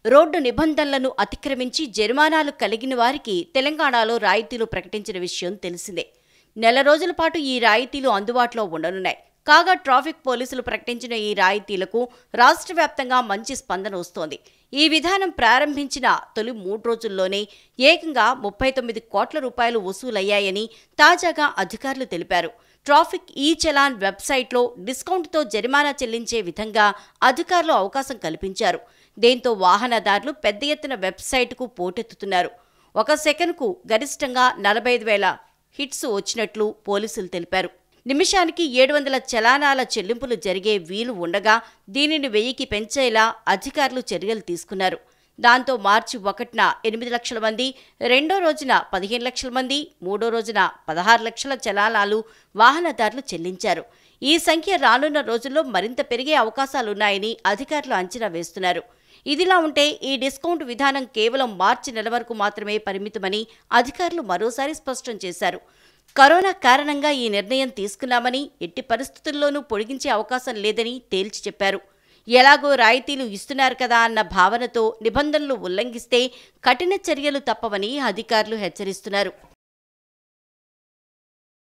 road నిబంధనలను అతిక్రమించి జరిమానాలు కలిగిన వారికి తెలంగాణలో రాయితీలు ప్రకటించిన విషయం తెలిసిందే నెల రోజుల పాటు ఈ రాయితీలు అందుబాటులో ఉండనున్నాయి కాగా ట్రాఫిక్ పోలీసులు ప్రకటించిన ఈ రాయితీలకు రాష్ట్ర వ్యాప్తంగా మంచి స్పందన వస్తోంది ఈ విధానం ప్రారంభించిన తొలి మూడు రోజుల్లోనే ఏకంగా ముప్పై తొమ్మిది కోట్ల రూపాయలు వసూలయ్యాయని తాజాగా అధికారులు తెలిపారు ట్రాఫిక్ ఈ చలాన్ వెబ్సైట్లో డిస్కౌంట్తో జరిమానా చెల్లించే విధంగా అధికారులు అవకాశం కల్పించారు దీంతో వాహనదారులు పెద్ద ఎత్తున వెబ్సైట్కు పోటెత్తుతున్నారు ఒక సెకనుకు గరిష్టంగా నలభై ఐదు వేల హిట్స్ వచ్చినట్లు పోలీసులు తెలిపారు నిమిషానికి ఏడు వందల చలానాల చెల్లింపులు జరిగే వీలు ఉండగా దీనిని వెయ్యికి పెంచేలా అధికారులు చర్యలు తీసుకున్నారు దాంతో మార్చి ఒకటిన ఎనిమిది లక్షల మంది రెండో రోజున పదిహేను లక్షల మంది మూడో రోజున పదహారు లక్షల చలానాలు వాహనదారులు చెల్లించారు ఈ సంఖ్య రానున్న రోజుల్లో మరింత పెరిగే అవకాశాలున్నాయని అధికారులు అంచనా వేస్తున్నారు ఇదిలా ఉంటే ఈ డిస్కౌంట్ విధానం కేవలం మార్చి నెల వరకు మాత్రమే పరిమితమని అధికారులు మరోసారి స్పష్టం చేశారు కరోనా కారణంగా ఈ నిర్ణయం తీసుకున్నామని ఎట్టి పరిస్థితుల్లోనూ పొడిగించే అవకాశం లేదని తేల్చి చెప్పారు ఎలాగో రాయితీలు ఇస్తున్నారు కదా అన్న భావనతో నిబంధనలు ఉల్లంఘిస్తే కఠిన చర్యలు తప్పవని అధికారులు హెచ్చరిస్తున్నారు